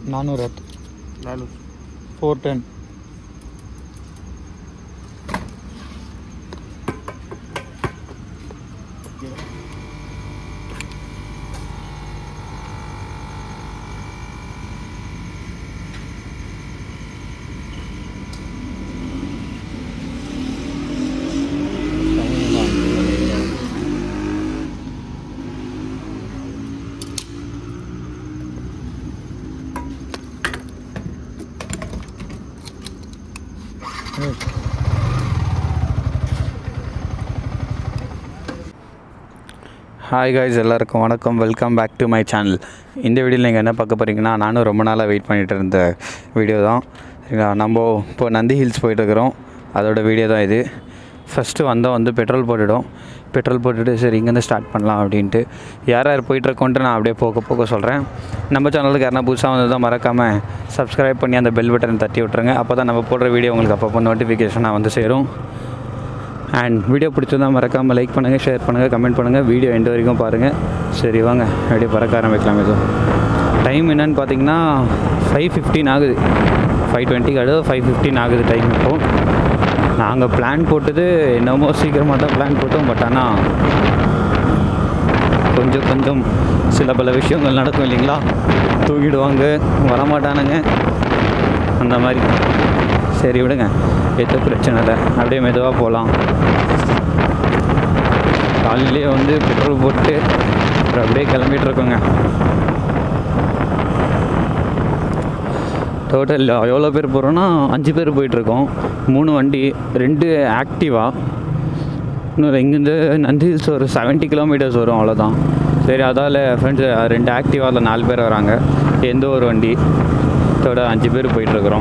நானூறு வாட் நானூறு four ten hi guys எல்லாருக்கும் வணக்கம் welcome back to my channel இந்த வீடியோவில் நீங்கள் என்ன பார்க்க போகிறீங்கன்னா நானும் ரொம்ப நாளாக வெயிட் பண்ணிட்டு இருந்த வீடியோ தான் சரிங்களா நம்ம இப்போ நந்தி ஹில்ஸ் போயிட்டுருக்குறோம் அதோட வீடியோ தான் இது ஃபஸ்ட்டு வந்தோம் வந்து பெட்ரோல் போட்டுவிடும் பெட்ரோல் போட்டுட்டு சரி இங்கேருந்து ஸ்டார்ட் பண்ணலாம் அப்படின்ட்டு யார் யார் போயிட்டுருக்கோன்ட்டு நான் அப்படியே போக போக சொல்கிறேன் நம்ம சேனலுக்கு யாருனா புதுசாக வந்து தான் மறக்காமல் சப்ஸ்கிரைப் பண்ணி அந்த பெல் பட்டன் தட்டி விட்ருங்க அப்போ தான் நம்ம போடுற வீடியோ உங்களுக்கு அப்பப்போ நோட்டிஃபிகேஷனாக வந்து சேரும் அண்ட் வீடியோ பிடிச்சிருந்தா மறக்காமல் லைக் பண்ணுங்கள் ஷேர் பண்ணுங்கள் கமெண்ட் பண்ணுங்கள் வீடியோ எண்டு வரைக்கும் பாருங்கள் சரி வாங்க அப்படியே பறக்க ஆரம்பிக்கலாம் எதுவும் டைம் என்னன்னு பார்த்தீங்கன்னா ஃபைவ் ஃபிஃப்டீன் ஆகுது ஃபைவ் டுவெண்ட்டிக்கு அடுத்து ஃபைவ் ஃபிஃப்டீன் ஆகுது டைம் இப்போது நாங்கள் பிளான் போட்டது என்னமோ சீக்கிரமாக தான் பிளான் போட்டோம் பட் ஆனால் கொஞ்சம் கொஞ்சம் சில பல விஷயங்கள் நடக்கும் இல்லைங்களா தூக்கிடுவாங்க வரமாட்டானுங்க அந்த மாதிரி சரி விடுங்க எதுவும் பிரச்சனை இல்லை அப்படியே மெதுவாக போகலாம் காலையிலேயே வந்து பெட்ரோல் போட்டு அப்புறம் அப்படியே கிளம்பிட்டு இருக்கோங்க டோட்டல் எவ்வளோ பேர் போகிறோன்னா அஞ்சு பேர் போயிட்டுருக்கோம் மூணு வண்டி ரெண்டு ஆக்டிவா இன்னொரு இங்கேருந்து நந்தி ஹில்ஸ் ஒரு செவன்ட்டி கிலோமீட்டர்ஸ் வரும் அவ்வளோதான் சரி அதால் ஃப்ரெண்ட்ஸ் ரெண்டு ஆக்டிவாவில் நாலு பேர் வராங்க எந்த ஒரு வண்டி இதோட அஞ்சு பேர் போயிட்டுருக்குறோம்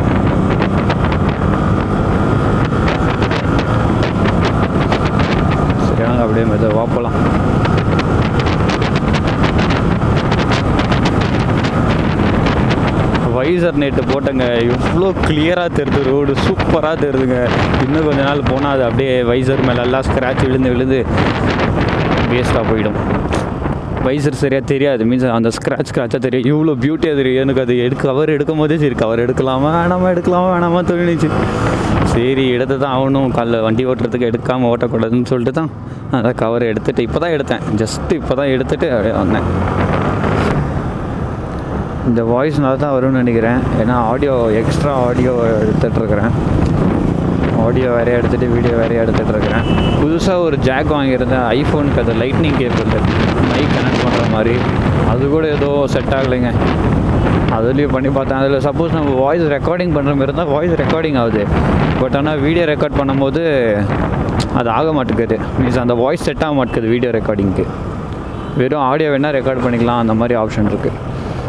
சரி வாங்க அப்படியே மெதுவாக போகலாம் வைசர் நேற்று போட்டங்க எவ்வளோ கிளியராக தெரியுது ரோடு சூப்பராக தெரியுதுங்க இன்னும் கொஞ்ச நாள் போனால் அது அப்படியே வைசர் மேலே எல்லாம் ஸ்க்ராட்ச் விழுந்து விழுந்து வேஸ்ட்டாக போயிடும் வைசர் சரியாக தெரியாது மீன்ஸ் அந்த ஸ்க்ராட்ச் ஸ்க்ராட்சாக தெரியும் இவ்வளோ பியூட்டியாக தெரியும் எனக்கு அது எடுக்க கவர் எடுக்கும் போதே சரி கவர் எடுக்கலாமா வேணாமா எடுக்கலாமா வேணாமா தோணுச்சு சரி எடுத்து தான் ஆகணும் காலைல வண்டி ஓட்டுறதுக்கு எடுக்காமல் ஓட்டக்கூடாதுன்னு சொல்லிட்டு தான் அந்த கவர் எடுத்துகிட்டு இப்போ தான் எடுத்தேன் ஜஸ்ட்டு இப்போ தான் எடுத்துகிட்டு அப்படியே வந்தேன் இந்த வாய்ஸ் நல்லா தான் வரும்னு நினைக்கிறேன் ஏன்னா ஆடியோ எக்ஸ்ட்ரா ஆடியோ எடுத்துகிட்ருக்கிறேன் ஆடியோ வேறையாக எடுத்துகிட்டு வீடியோ வேறையாக எடுத்துகிட்ருக்கிறேன் புதுசாக ஒரு ஜாக் வாங்கியிருந்தேன் ஐஃபோனுக்கு அது லைட்னிங் கேபிள் மைக் கனெக்ட் பண்ணுற மாதிரி அது கூட ஏதோ செட் ஆகலைங்க அதுலேயும் பண்ணி பார்த்தேன் அதில் சப்போஸ் நம்ம வாய்ஸ் ரெக்கார்டிங் பண்ணுற மாதிரி இருந்தால் வாய்ஸ் ரெக்கார்டிங் ஆகுது பட் ஆனால் வீடியோ ரெக்கார்ட் பண்ணும்போது அது ஆக மாட்டேங்குது மீன்ஸ் அந்த வாய்ஸ் செட் ஆக மாட்டேங்குது வீடியோ ரெக்கார்டிங்க்கு வெறும் ஆடியோ வேணால் ரெக்கார்ட் பண்ணிக்கலாம் அந்த மாதிரி ஆப்ஷன் இருக்குது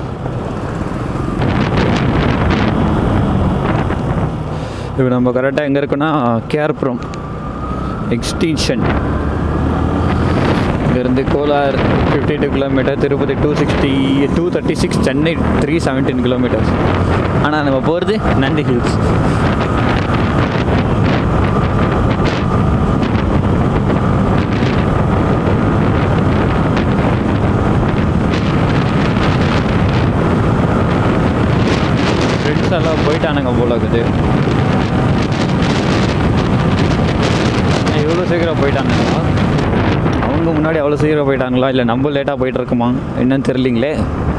இப்போ நம்ம கரெக்டாக எங்கே இருக்கோன்னா கேர்புரம் எக்ஸ்டீன்ஷன் இங்கேருந்து Kolar fifty two kilometre Tirupati two sixty two thirty six Chennai three seventeen kilometres ஆனால் நம்ம போகிறது நந்தி ஹில்ஸ் ஃப்ரெண்ட்ஸ் எல்லாம் போயிட்டானுங்க போல இருக்குது இவ்வளோ சீக்கிரம் போயிட்டானுங்களா அவங்க முன்னாடி அவ்வளோ சீக்கிரம் போயிட்டாங்களா இல்லை நம்ம லேட்டாக போயிட்டு இருக்குமா என்னன்னு தெரியலிங்களே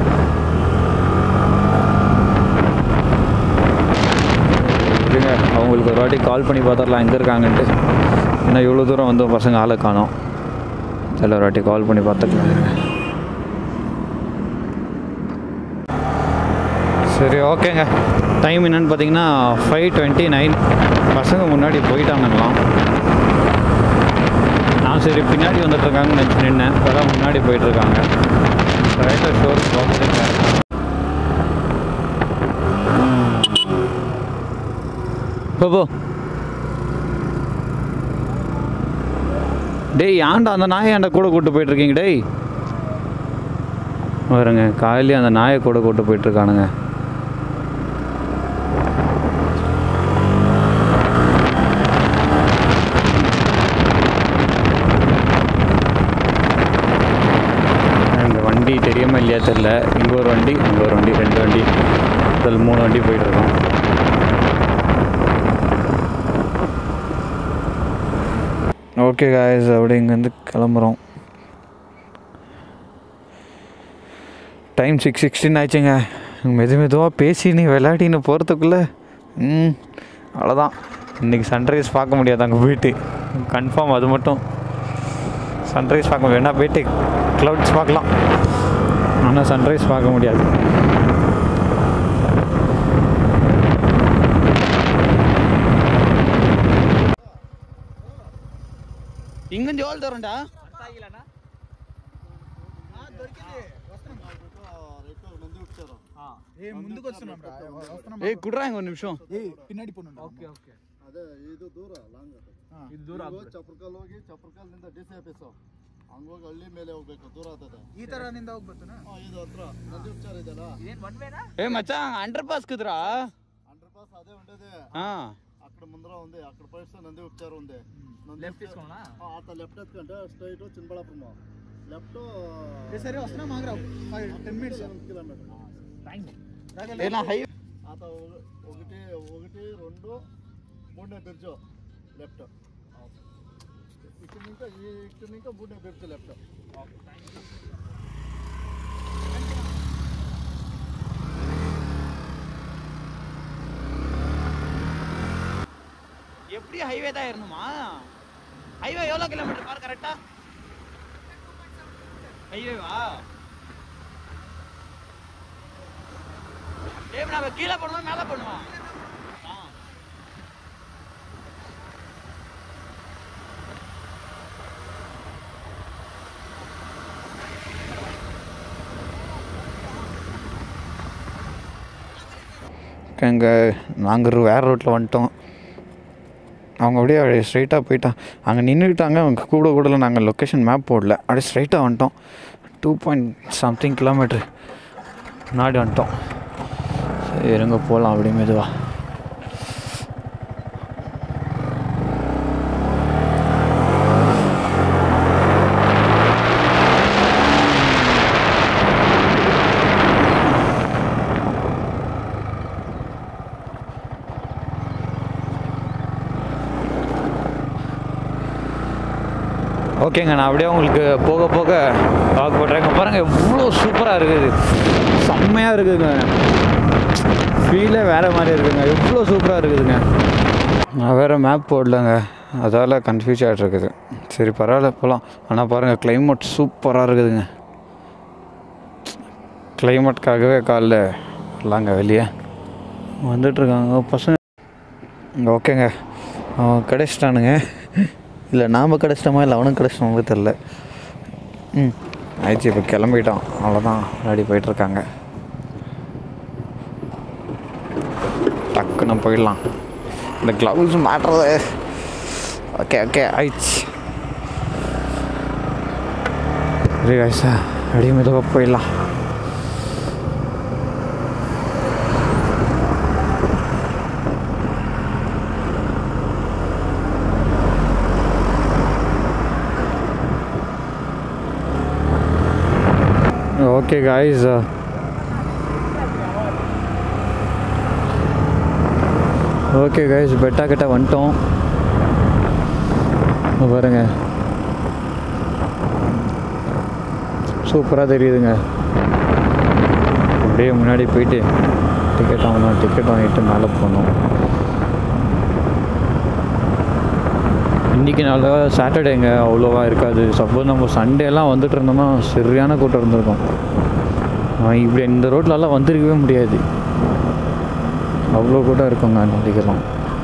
இருங்க அவங்களுக்கு ஒரு வாட்டி கால் பண்ணி பார்த்துடலாம் எங்கே இருக்காங்கன்ட்டு ஏன்னா இவ்வளோ தூரம் வந்து பசங்க ஆளை காணோம் சில ஒரு வாட்டி கால் பண்ணி பார்த்துக்கலாம் இருங்க. சரி ஓகேங்க டைம் என்னன்னு பார்த்தீங்கன்னா ஃபைவ் டுவெண்ட்டி நைன் பசங்க முன்னாடி போயிட்டானுங்களாம் நான் சரி பின்னாடி வந்துட்டுருக்காங்கன்னு நினச்சி நின்னேன் இப்போதான் முன்னாடி போயிட்டுருக்காங்க ரைட்டர் ஷோர் போ போ டேய் ஏன்டா அந்த நாயை ஏன்டா கூட கூட்டு போயிட்டுருக்கீங்க டேய் வருங்க காலையிலே அந்த நாயை கூட கூட்டு போயிட்டுருக்கானுங்க இந்த வண்டி தெரியாம இல்லையா தெரில இங்கே ஒரு வண்டி இங்கே ஒரு வண்டி ரெண்டு வண்டி இதில் மூணு வண்டி போயிட்டுருக்கோம் ஓகே காய்ஸ் அப்படியே இங்கேருந்து கிளம்புறோம் டைம் சிக்ஸ் சிக்ஸ்டின் ஆயிடுச்சுங்க மெது மெதுவாக பேசி நீ விளையாடின்னு போகிறதுக்குள்ளே ம் அவ்வளோதான் இன்றைக்கி சன்ரைஸ் பார்க்க முடியாது அங்கே போயிட்டு கன்ஃபார்ம் அது மட்டும் சன்ரைஸ் பார்க்க வேணா போயிட்டு க்ளவுட்ஸ் பார்க்கலாம் ஆனால் சன்ரைஸ் பார்க்க முடியாது ఇంకొంచెం వాళ్ళు దూరండా ఏ ముందుకు వస్తున్నాం రా వస్తున్నాం ఏ కుట్రా ఇంకో నిమిషం ఏ పిன்னாడి పోను ఓకే ಓಕೆ ಅದೇ ಇದು ದೂರ ಲಾಂಗ್ ಇದು ದೂರ ಚಪ್ರಕಲ್ ಹೋಗಿ ಚಪ್ರಕಲ್ನಿಂದ ಡಿ ಸಿ ಆಫೀಸು ಹಂಗೋಗಿ ಹಳ್ಳಿ ಮೇಲೆ ಹೋಗ್ಬೇಕು ದೂರ ಆಗ್ತದೆ ಈ ತರ ನಿಂದ ಹೋಗ್ಬರ್ತಾನ ಹಾ, ಇದು ಹತ್ರ ನಂದಿ ಉಚ್ಚಾರ ಇದೆಯಲ್ಲ ఏ మచ్చా అండర్ పాస్ కుదురా అండర్ పాస్ అదే ఉండేది ఆ, అక్కడ ముందర ఉంది అక్కడ పోయిస్తే నంది ఉచ్చారు ఉంది లెఫ్ట్ తీసుకోనా అత లెఫ్ట్ ఎత్తుకంటే స్ట్రైట్ చిన్నబళాపురం లెఫ్ట్ సరే వస్తున్నాం ఆగ్రా టెన్ మినిట్స్ కిలోమీటర్ ఏ నా హై ఆత ఒక- ఒకటి ఒకటి రెండు మూడనే బ్రిడ్జ్ లెఫ్ట్ ఇక్కడ ఇంకా ఈ ఇక్కడ ఇంకా మూడనే బ్రిడ్జ్ లెఫ్ట్ எப்படி ஹைவே தான் ஏறணுமா ஹைவே எவ்வளோ கிலோமீட்டர் பாரு கரெக்டா ஹைவேவா ஏய் நம்ம கீழே போடணுமா மேலே போடணுமா ஆ இங்கே நாங்கள் வேறு ரோட்டில் வந்துட்டோம் அவங்க அப்படியே ஸ்ட்ரைட்டாக போயிட்டான் அங்கே நின்றுக்கிட்டாங்க அவங்க கூட கூடல நாங்கள் லொக்கேஷன் மேப் போடல அப்படியே ஸ்ட்ரைட்டாக வந்துட்டோம் டூ பாயிண்ட் சம்திங் கிலோமீட்ரு முன்னாடி வந்துட்டோம் சரி இருங்க போகலாம் அப்படியே மெதுவா ஓகேங்க நான் அப்படியே உங்களுக்கு போக போக வாக் பண்ணுறேங்க பாருங்கள் எவ்வளோ சூப்பராக இருக்குது செம்மையாக இருக்குதுங்க ஃபீலே வேறு மாதிரி இருக்குதுங்க எவ்வளோ சூப்பராக இருக்குதுங்க நான் வேறு மேப் போடலங்க அதால் கன்ஃபியூஸ் ஆகிட்டு இருக்குது சரி பரவாயில்ல போகலாம் ஆனால் பாருங்கள் climate சூப்பராக இருக்குதுங்க கிளைமேட்காகவே காலைல வரலாங்க வெளியே வந்துட்டுருக்காங்க பசங்க ஓகேங்க அவன் கிடைச்சிட்டானுங்க இல்லை நாம் கிடச்சிட்டோமா இல்லை அவனும் கிடச்சிட்டோமா தெரில ம் ஆயிடுச்சு இப்போ கிளம்பிட்டோம் அவ்வளோதான் முன்னாடி போயிட்டுருக்காங்க டக்குன்னு போயிடலாம் இந்த க்ளவுஸ் மாட்டுறது ஓகே ஓகே ஆயிடுச்சு சரி வயசா அப்படியே மெதுவாக போயிடலாம் okay guys okay guys Betta கிட்ட வந்துட்டோம் இங்க பாருங்க சூப்பராக தெரியுதுங்க அப்படியே முன்னாடி போயிட்டு டிக்கெட் வாங்கணும் டிக்கெட் வாங்கிட்டு மேலே போகணும் இன்றைக்கி நாள் சாட்டர்டேங்க அவ்வளோவா இருக்காது சப்போஸ் நம்ம சண்டேலாம் வந்துட்டு இருந்தோம்னா சரியான கூட்டம் இருந்திருக்கும் ஆஹ் இப்படி இந்த ரோட்லலாம் வந்திருக்கவே முடியாது அவ்வளோ கூட்டம் இருக்குங்க அன்றைக்கெல்லாம்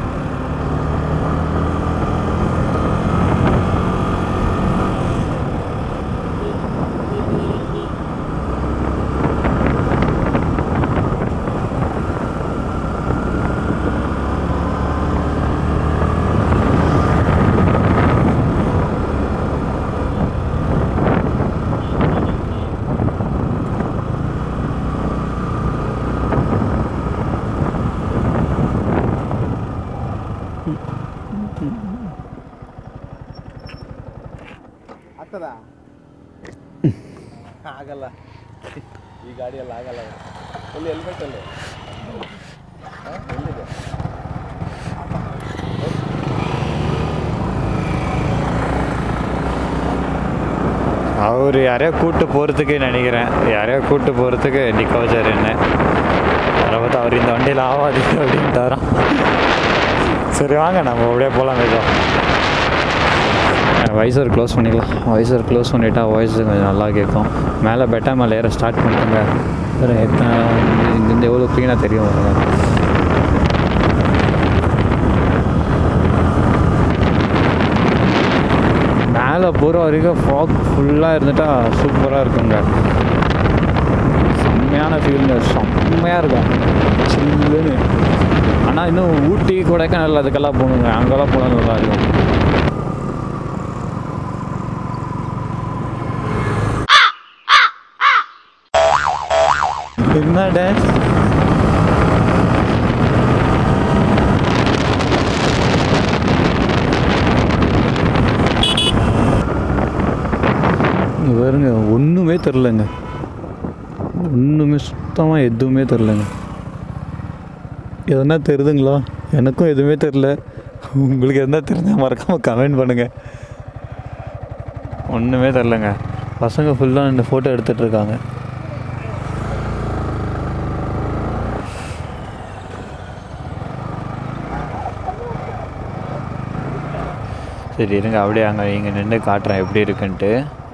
ಆಗ್ತದ ಆಗಲ್ಲ ಈ ಗಾಡಿಯಲ್ಲಿ ಆಗಲ್ಲ ಫುಲ್ ಹೆಲ್ಮೆಟ್ ಅಲ್ಲಿ அவர் யாரையோ கூட்டு போகிறதுக்கு நினைக்கிறேன் யாரையோ கூட்டு போகிறதுக்கு நிற்க வச்சார் என்ன அதை பார்த்து அவர் இந்த வண்டியில் ஆகாது அப்படின்ட்டாராம் சரி வாங்க நம்ம அப்படியே போகலாம் ஏதோ வைசர் க்ளோஸ் பண்ணிக்கலாம் வைசர் க்ளோஸ் பண்ணிட்டா வாய்ஸ் கொஞ்சம் நல்லா கேட்கும் மேலே பெட்டா மேலே ஏற ஸ்டார்ட் பண்ணிட்டுங்க வேறு எத்தனை இங்கேருந்து எவ்வளோ க்ளீனாக தெரியும் பாருங்க. மேலே போகிற வரைக்கும் ஃபாக் ஃபுல்லாக இருந்துட்டா சூப்பராக இருக்குங்க செம்மையான ஃபீலுங்க செம்மையாக இருக்கும் சில்லுன்னு ஆனால் இன்னும் ஊட்டி கொடைக்கானல் அதுக்கெல்லாம் போகணுங்க அங்கெல்லாம் போனால் நல்லா இருக்கும் என்ன டான்ஸ் இங்க பாருங்க ஒன்றுமே தெரிலங்க ஒன்றுமே சுத்தமாக எதுவுமே தெரிலங்க எதனா தெரியுதுங்களா எனக்கும் எதுவுமே தெரில உங்களுக்கு எதனா தெரிஞ்சால் மறக்காமல் கமெண்ட் பண்ணுங்கள் ஒன்றுமே தெரிலங்க பசங்க ஃபுல்லாக இந்த ஃபோட்டோ எடுத்துகிட்டு இருக்காங்க சரி இருங்க அப்படியே அங்கே இங்கே நின்று காட்டுறேன் எப்படி இருக்குன்ட்டு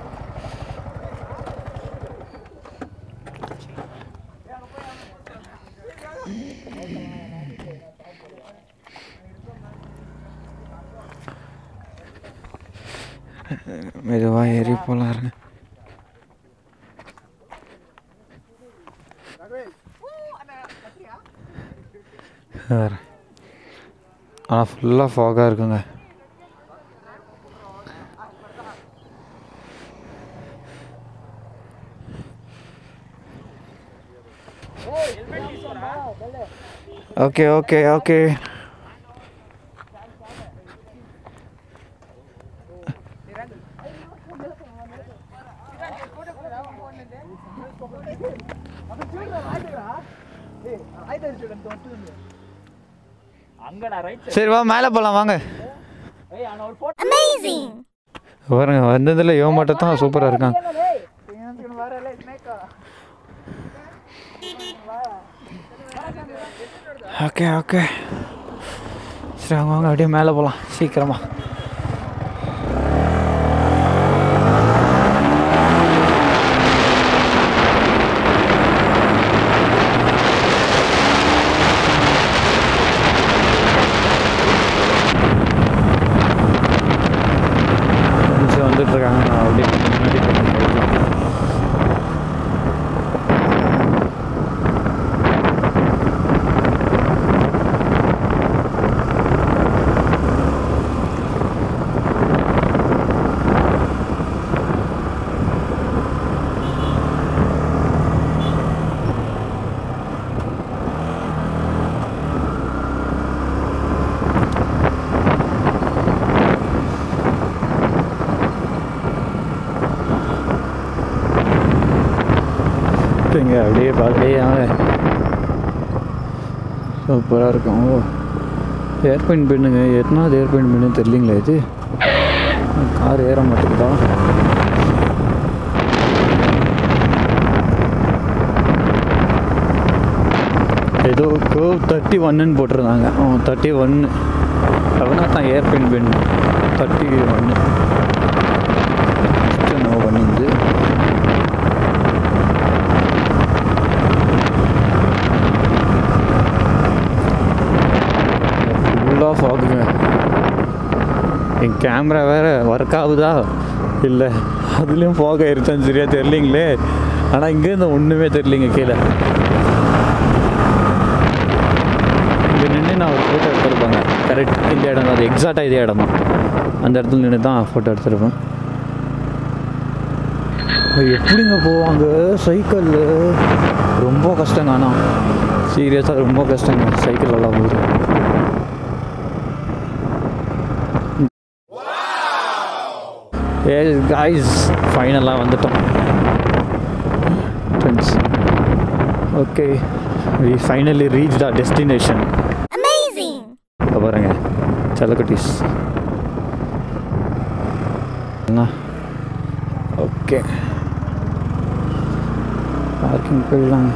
மெதுவாக ஏறி போகலாம் இருங்க ஆனால் ஃபுல்லாக ஃபாகாக இருக்குங்க ஓகே ஓகே ஓகே சரி வா மேலே போகலாம் வாங்க பாருங்க வந்ததில் இவன் மட்டும் தான் சூப்பராக இருக்கான் ஓகே ஓகே சரி வாங்க வாங்க அப்படியே மேலே போகலாம் சீக்கிரமா கொஞ்சம் வந்துட்டு இருக்காங்க நான் அப்படியே கொஞ்சம் முன்னாடி போய் போயிடலாம். இங்கே அப்படியே பார்த்துட்டே வாங்க சூப்பராக இருக்கும் ஓ ஏர்பைன் பின்னுங்க எத்தனாவது ஏர்பைன் பின்னு தெரியலீங்களா இது கார் ஏற மாட்டேங்குதா ஏதோ கேவ் தேர்ட்டி ஒன்னுன்னு போட்டிருந்தாங்க அவன் தேர்ட்டி ஒன்று அப்படின்னா தான் ஏர்பைன் பின் தேர்ட்டி ஒன்று நோ பண்ணிருந்து ஃபுல்லாக ஃபாகுங்க என் கேமரா வேறு ஒர்க் ஆகுதா இல்லை அதுலேயும் ஃபாக் ஆயிருச்சான்னு சரியா தெரிலிங்களே ஆனால் இங்கேருந்து ஒன்றுமே தெரிலிங்க கீழே இங்கே நின்று நான் ஒரு ஃபோட்டோ எடுத்திருப்பேங்க கரெக்ட் இந்த இடம் தான் அது எக்ஸாக்டாக இதே இடம் தான் அந்த இடத்துல நின்று தான் ஃபோட்டோ எடுத்திருப்பேன் அது எப்படிங்க போவாங்க சைக்கிளில் ரொம்ப கஷ்டங்க ஆனால் சீரியஸாக ரொம்ப கஷ்டங்க சைக்கிள் எல்லாம் போகுது ஏ காய்ஸ் ஃபைனலாக வந்துட்டோம் friends okay we finally reach the destination Amazing! பாருங்க செல்லக்குட்டீஸ் என்ன ஓகே பார்க்கிங் போயிடலாங்க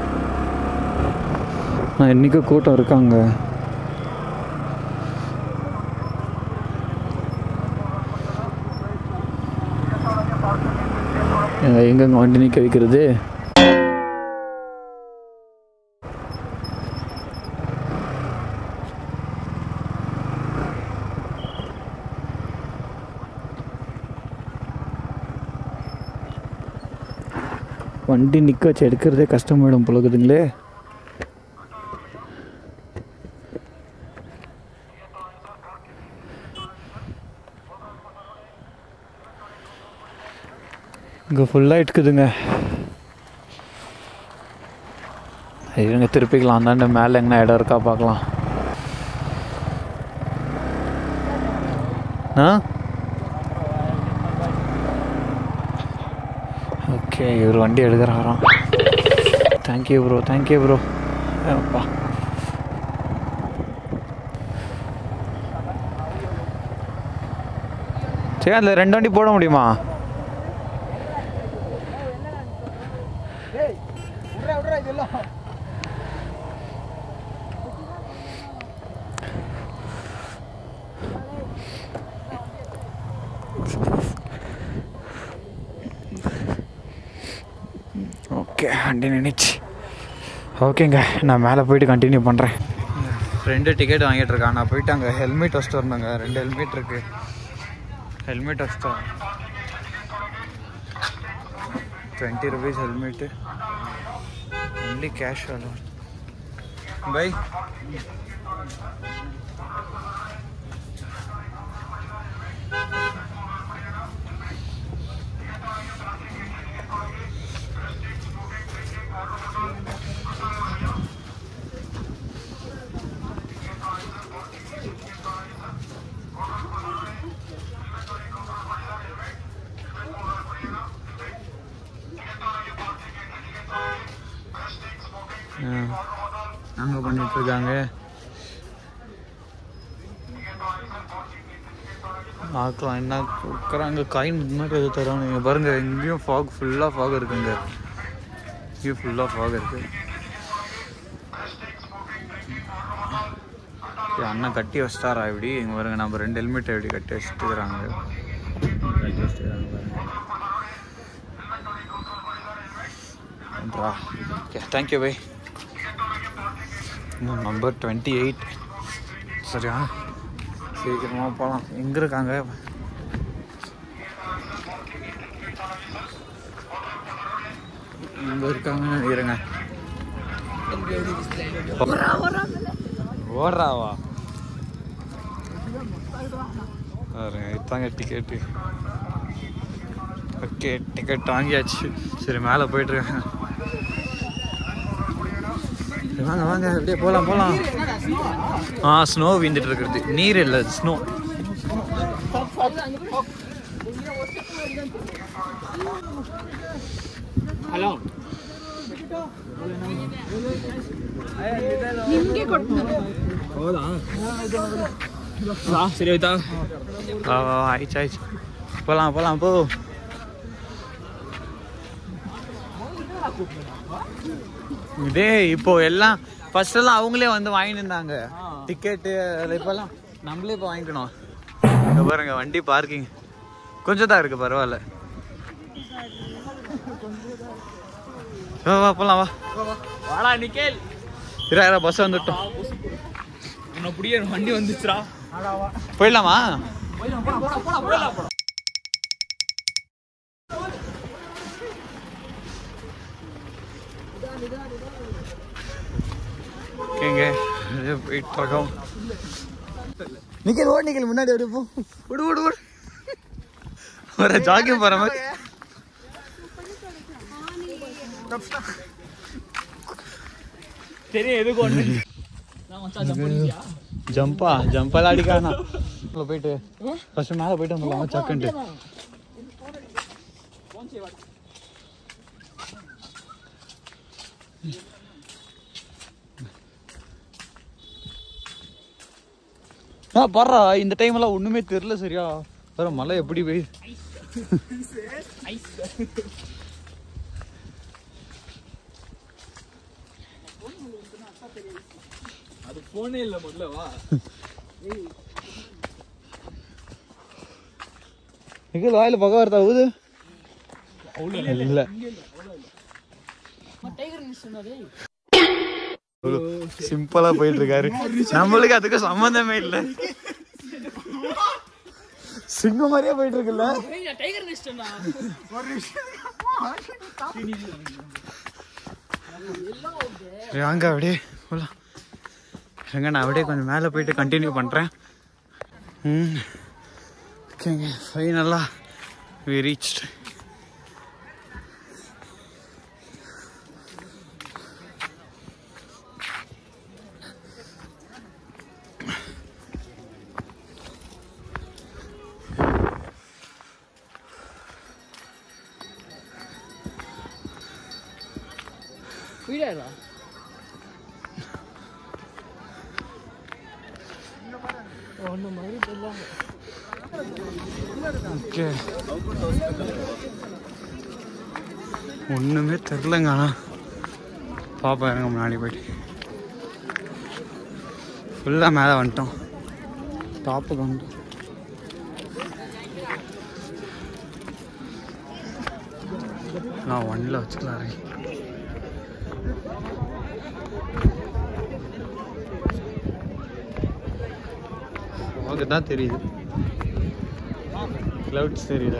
நான் இன்றைக்கும் கூட்டம் இருக்காங்க எங்கெங்க வண்டி நிற்க வைக்கிறது வண்டி நிற்க வச்சு எடுக்கிறதே கஷ்டமாயிடும் பொழுதுங்களே இங்கே ஃபுல்லாக இருக்குதுங்க இருங்க திருப்பிக்கலாம் அந்தாண்ட மேலே எங்கன்னா இடம் இருக்கா பார்க்கலாம் ஆ ஓகே இவர் வண்டி எடுக்கிறாராம் தேங்க்யூ ப்ரோ தேங்க்யூ ப்ரோ அப்பா சரி அதில் ரெண்டு வண்டி போட முடியுமா விட்றா விட்றா இதெல்லாம் ஓகே வண்டி நின்றுச்சு ஓகேங்க நான் மேலே போயிட்டு கண்டினியூ பண்ணுறேன் ரெண்டு டிக்கெட் வாங்கிட்டு இருக்கான் நான் போயிட்டு அங்கே ஹெல்மெட் வச்சுட்டு வரணுங்க ரெண்டு ஹெல்மெட் இருக்கு ஹெல்மெட் வச்சுட்டு twenty rupees helmet only cash வேணும் பை அங்கே பண்ணிட்டு இருக்காங்க பார்க்கலாம் என்ன கொடுக்குறாங்க காயின் மாதிரி எது தருவாங்க இங்கே பாருங்க இங்கேயும் ஃபாக் ஃபுல்லாக ஃபாக் இருக்குங்க இங்கேயும் ஃபுல்லாக ஃபாக் இருக்கு ஏய், அண்ணன் கட்டி வச்சிட்டாரா இப்படி இங்கே பாருங்க நம்ம ரெண்டு ஹெல்மெட் எப்படி கட்டி வச்சுட்டுக்கிறாங்க கட்டி வச்சுட்டுக்கிறாங்க பாருங்க okay thank you bye number twenty eight சரியா சீக்கிரமாக போகலாம் எங்கே இருக்காங்க இங்கே இருக்காங்கன்னு நினைக்கிறேங்க ஓடுறாவா பாருங்க இதாங்க டிக்கெட்டு ஓகே டிக்கெட் வாங்கியாச்சு சரி மேலே போயிட்டுருக்காங்க சரி, வாங்க வாங்க அப்படியே போகலாம் போகலாம் ஆ ஸ்னோ வீந்துட்டு இருக்கிறது நீர் இல்லை ஸ்னோ ಸರಿ ಆಯ್ತಾ வா வா வா, ஆயிடுச்சு ஆயிடுச்சு போகலாம் போகலாம் போ இதே இப்போ எல்லாம் ஃபர்ஸ்ட் எல்லாம் அவங்களே வந்து வாங்கிட்டு இருந்தாங்க டிக்கெட்டு அது இப்போல்லாம் நம்மளே இப்போ வாங்கிக்கணும் இங்க பாருங்க வண்டி பார்க்கிங் கொஞ்சம் தான் இருக்கு பரவாயில்ல வா வா போலாம் வா வாடா நிக்கேல் இரா இரா பஸ் வந்துட்டோம் உன்னை புடிய வண்டி வந்துச்சுடா போயிடலாமா ஓகேங்க அப்படியே போயிட்டு இருக்கோம் நிக்கல் ஓடு நிக்கல் முன்னாடி அப்படியே போ ஓடு ஓடு ஓடு ஒரு ஜாகிங் போற மாதிரி தெரியும் எதுக்கு ஒண்ணு நான் மச்சான் ஜம்ப் பண்ணியா ஜம்பா ஜம்பெல்லாம் அடிக்கானா உள்ள போயிட்டு ஃபர்ஸ்ட் மேலே போயிட்டு வந்துடலாம் சக்குன்ட்டு ஆ பாடுறா இந்த டைம்லாம் ஒண்ணுமே தெரியல சரியா வேற மழை எப்படி போய் ஐஸ் அது போனே இல்ல முதல்ல வா எங்க வாயில பக்கம் வருதா ஊது இல்ல சிம்பிளா போயிட்டு இருக்காரு நம்மளுக்கு அதுக்கு சம்பந்தமே இல்ல சிங்கம் மாதிரியே போயிட்டு இருக்குல்ல டைகர் நிஸ்டனா சரி, வாங்க அப்படியே போலாம் எங்க நான் அப்படியே கொஞ்சம் மேலே போயிட்டு கண்டினியூ பண்ணுறேன் ம் ஓகேங்க ஃபைனலாக வி ரீச் வீடாடா ஓகே ஒன்றுமே தெரிலங்க ஆனால் பாப்பா எனக்கு முன்னாடி போயிட்டு ஃபுல்லாக மேலே வந்துட்டோம் டாப்புக்கு வந்துட்டோம் நான் ஒன்னில் வச்சுக்கலாம் இறங்கி. உனக்கு தான் தெரியுது கிளவுட்ஸ் தெரியுதா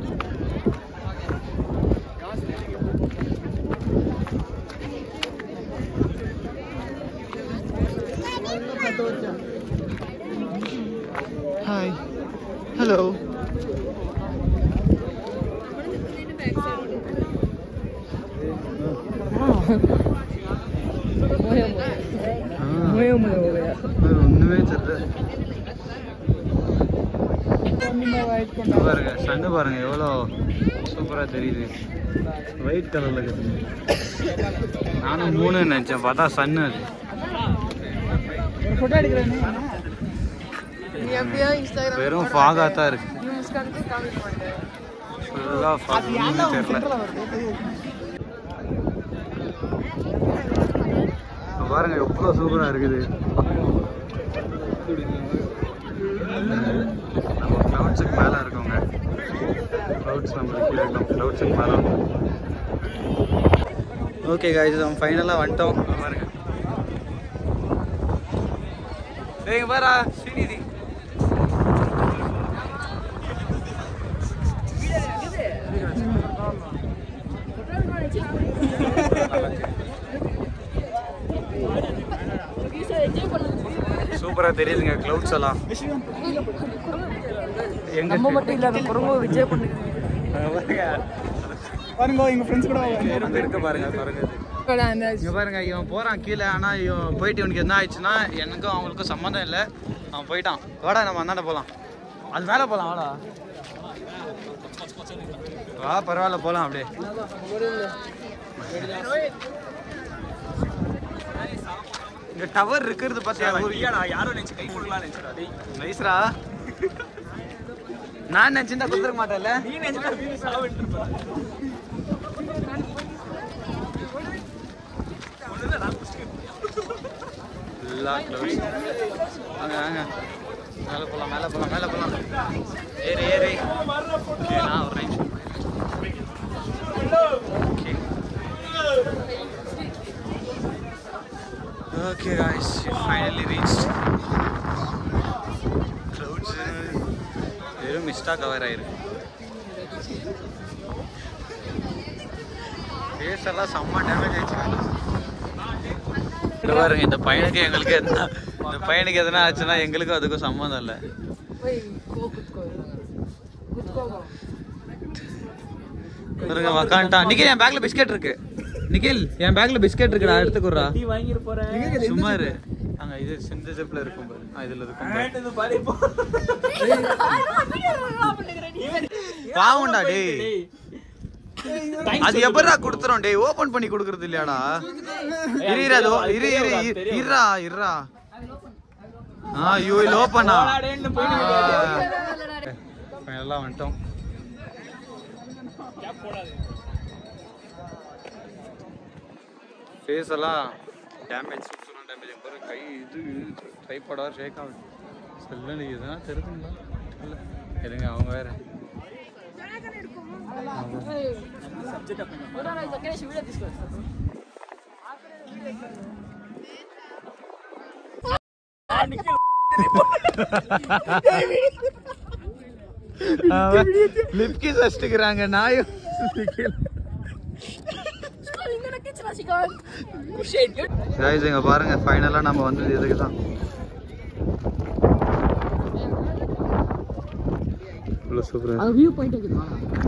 ஹாய் ஹலோ ஒண்ணுமே தெரியல இங்க பாருங்க சன்னு பாருங்க எவ்வளோ சூப்பரா தெரியுது ஒயிட் கலர்ல இருக்குது நானும் மூணு நினைச்சேன் பார்த்தா சன்னு அது ஃபோட்டோ எடுக்கிறேன் நீ எப்படியோ இன்ஸ்டாகிராம் வெறும் ஃபாகா தான் இருக்கு நியூஸ் கண்டு காமிக்க மாட்டேன் ஃபுல்லாக ஃபாக் ஒன்றுமே தெரியல இப்ப பாருங்க எவ்வளோ சூப்பரா இருக்குது நம்ம கிளவுட்ஸுக்கு மேலே இருக்கோங்க கிளவுட்ஸ் நம்மளுக்கு கீழே இருக்கோம் கிளவுட்ஸுக்கு மேலே ஓகே காய்ஸ் நம்ம ஃபைனலாக வந்துட்டோம் இங்க பாருங்க ஏங்க பாரா ஸ்ரீநிதி சூப்பரா தெரியுதுங்க கிளவுட்ஸ் எல்லாம் எங்க நம்ம மட்டும் இல்லாம குரங்கு விஜய் பண்ணு பாருங்க எங்க ஃப்ரெண்ட்ஸ் கூட இருந்து இருக்கு பாருங்க பாருங்க இங்க பாருங்க இவன் போறான் கீழே ஆனா இவன் போயிட்டு இவனுக்கு என்ன ஆயிடுச்சுன்னா எனக்கும் அவங்களுக்கும் சம்மந்தம் இல்லை அவன் போயிட்டான் வாடா நம்ம அந்தாண்ட போலாம் அது மேல போலாம் வாடா வா பரவாயில்ல போலாம் அப்படியே இங்க டவர் இருக்கிறது பாத்தியா ஒரு யாரும் நினைச்சு கை கொடுக்கலாம் நினைச்சா டேய் நைஸ்ரா நான் நினைச்சிருந்தா கொடுத்துருக்க மாட்டேன்ல நீ நினைச்சா வீடு சாவிட்டு இருப்ப எல்லா க்ளவுஸ் வாங்க வாங்க மேலே போகலாம் மேலே போகலாம் மேலே போகலாம் ஏறு ஏறு ஓகே நான் ஒரு நிமிஷம் okay okay guys finally reach clouds வெறும் மிஸ்டாக கவர் ஆயிருக்கு ஃபேஸ் எல்லாம் செம்ம டேமேஜ் ஆயிடுச்சு இங்க பாருங்க இந்த பையனுக்கு எங்களுக்கு எதனா இந்த பையனுக்கு எதனா ஆச்சுன்னா எங்களுக்கும் அதுக்கும் சம்மந்தம் இல்லை போய் கோ குத்கோ குத்கோ பாருங்க உக்காந்துட்டான் நிக்கில் என் பேக்ல பிஸ்கெட் இருக்கு நிக்கில் என் பேக்ல பிஸ்கெட் இருக்கு நான் எடுத்துக்குறா டீ வாங்கிட்டு போறேன் சும்மா இரு அங்க இது இந்த ஜிப்ல இருக்கும் பாரு ஆ, இதுல இருக்கும் பாரு. இது பாரு இப்போ பாவம்டா டேய் அது எப்படா குடுத்துறோம் டேய் ஓபன் பண்ணி குடுக்குறது இல்லையாடா இரு இரு அது ஓ- இரு இரு இரு- இருடா இருடா ஆ யூ வில் ஓப்பனா போடாடேன்னு போயிட்டு ஃபைனலாக வந்துட்டோம் ஃபேஸ் எல்லாம் டேமேஜ் சுத்தணும் டேமேஜ் பாரு கை இது ட்ரைபாடாக ஷேக் ஆகுது செல்லுன்னு இதுனா தெரியுதுங்களா இல்லை இருங்க அவங்க வேற லிப் கிஸ் வச்சுக்கிறாங்க நாயும் கைஸ் இங்க பாருங்க ஃபைனலா நம்ம வந்தது இதுக்கு தான் இவ்வளோ சூப்பர் அது வியூ பாயிண்ட் இருக்குதா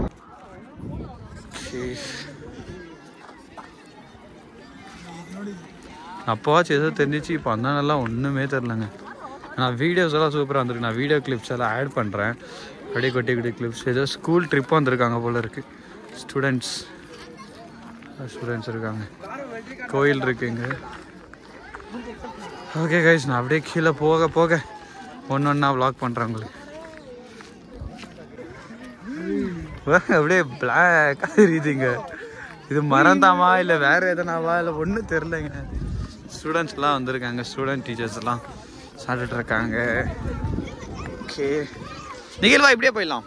அப்போவாச்சும் ஏதோ தெரிஞ்சிச்சு இப்போ அந்த நல்லா ஒன்றுமே தெரிலங்க நான் வீடியோஸ் எல்லாம் சூப்பராக வந்திருக்கு நான் வீடியோ கிளிப்ஸ் எல்லாம் ஆட் பண்ணுறேன் அப்படியே கொட்டி கொட்டி கிளிப்ஸ் ஏதோ ஸ்கூல் ட்ரிப் வந்திருக்காங்க போல இருக்கு ஸ்டூடெண்ட்ஸ் ஸ்டூடெண்ட்ஸ் இருக்காங்க கோயில் இருக்கு இங்கே ஓகே கைஸ் நான் அப்படியே கீழே போக போக ஒன்று ஒன்றா vlog பண்ணுறேன் உங்களுக்கு வா, அப்படியே பிளாக் தெரியுதுங்க இது மறந்தாமா இல்லை வேற எதனாவா இல்லை ஒன்றும் தெரிலங்க ஸ்டூடெண்ட்ஸ் எல்லாம் வந்திருக்காங்க ஸ்டூடெண்ட் டீச்சர்ஸ் எல்லாம் சாப்பிட்டுட்டு இருக்காங்க ஓகே நிகழ்வா இப்படியே போயிடலாம்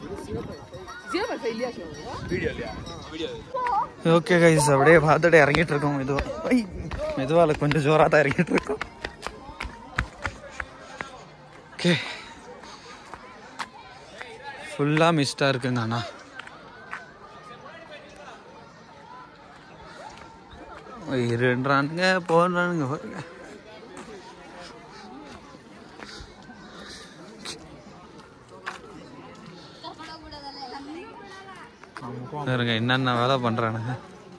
ஓகே கைஸ் அப்படியே பார்த்துட்டு இறங்கிட்டு இருக்கோம் மெதுவா ஐ, மெதுவா இல்லை கொஞ்சம் ஜோராக தான் இறங்கிட்டு இருக்கோம் ஓகே ஃபுல்லாக மிஸ்டாக இருக்குங்க அண்ணா இருன்றானுங்க போன்றானுங்க பாருங்க பாருங்க என்னென்ன வேலை பண்றானுங்க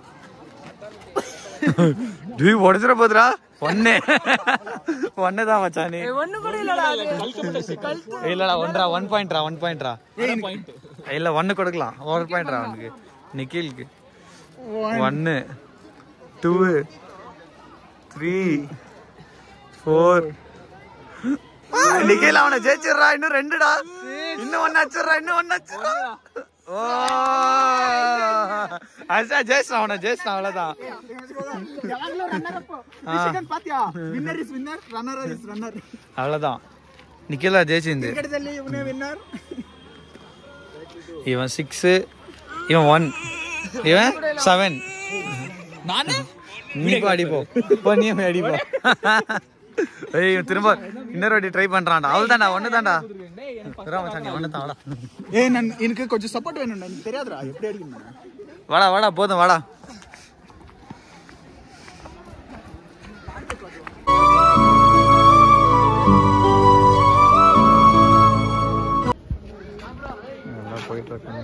டூ உடச்சிட போதுரா ஒன்னே ஒன்னு தான் மச்சானே ஒண்ணு கூட இல்லடா இல்லடா ஒன்றா ஒன் பாயிண்ட்ரா ஒன் பாயிண்ட்ரா இல்ல ஒன்னு கொடுக்கலாம் ஒரு பாயிண்ட்ரா அவனுக்கு நிக்கிலுக்கு ஒன்னு டூ த்ரீ ஃபோர் நிக்கில் அவனை ஜெயிச்சிடுறா இன்னும் ரெண்டுடா இன்னும் ஒன்னு அச்சிடுறா இன்னும் ஒன்னு அச்சிடுறா ஓ அச்சா ஜெயிச்சிட்டான் அவனை ஜெயிச்சிட்டான் அவ்வளவுதான் ಪಾತ್ಯಾ winner is winner runner is runner அவ்வளவுதான் நிக்கிலா ஜெயிச்சிருந்து ಕ್ರಿಕೆಟ್ದಲ್ಲಿ ಇವನೇ ವಿನ್ನರ್ இவன் சிக்ஸு இவன் ஒன் இவன் செவன் ನಾನೇ நீ போ அடிப்போ இப்போ நீ போய் அடிப்போ ஏய் இவன் திரும்ப இன்னொரு வாட்டி ட்ரை பண்றான்டா அவள் தான்டா ஒன்று தான்டா மச்சான் நீ ஒன்று தான் ஏ நன் எனக்கு கொஞ்சம் சப்போர்ட் வேணும்டா எனக்கு தெரியாதுடா எப்படி அடிக்கணும் வாடா வாடா போதும் வாடா நல்லா போயிட்டு இருக்காங்க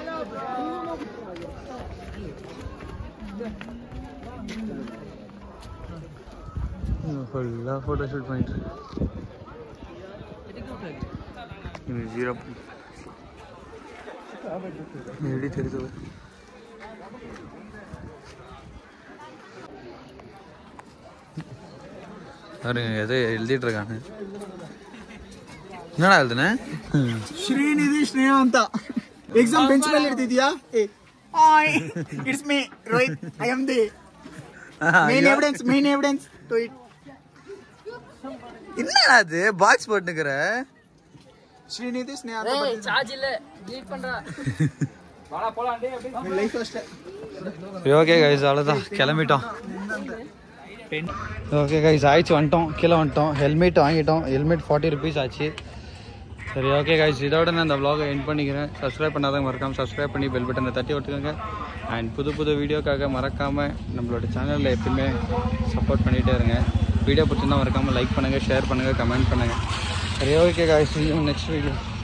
ஃபுல்லாக ஃபோட்டோ ஷூட் பண்ணிட்டு இது ஜீரோ எப்படி தெரியுது பாரு. பாருங்க எதோ எழுதிட்டு இருக்காங்க என்னடா எழுதுன ಶ್ರೀನಿಧಿ ಸ್ನೇಹ ಅಂತ ಎಕ್ಸಾಮ್ ಬೆಂಚ್ ಮೇಲೆ ಇರ್ತಿದ್ಯಾ ಏ hi it's me Rohit I am the main evidence main evidence to it என்னடா அது பாக்ஸ் போட்டுக்கிற ಶ್ರೀನಿಧಿ ಸ್ನೇಹ ಅಂತ சார்ஜ் இல்ல டீல் பண்றா ಲೈಫ್ ಅಷ್ಟೇ ஓகே கைஸ் அவ்வளோதான் கிளம்பிட்டோம் ஓகே கைஸ் ஆயிடுச்சு வந்துட்டோம் கீழே வந்துட்டோம் ஹெல்மெட் வாங்கிட்டோம் ஹெல்மெட் ஃபார்ட்டி ருபீஸ் ஆச்சு சரி ஓகே கைஸ் இதோட நான் இந்த vlog எண்ட் பண்ணிக்கிறேன் சப்ஸ்கிரைப் பண்ணாதவங்க மறக்காம சப்ஸ்கிரைப் பண்ணி பெல் பட்டனை தட்டி விட்டுக்கோங்க அண்ட் புது புது வீடியோக்காக மறக்காமல் நம்மளோட சேனலில் எப்பயுமே சப்போர்ட் பண்ணிகிட்டே இருங்க வீடியோ பிடிச்சிருந்தா மறக்காமல் லைக் பண்ணுங்கள் ஷேர் பண்ணுங்கள் கமெண்ட் பண்ணுங்கள் சரி ஓகே கைஸ் நெக்ஸ்ட் வீடியோ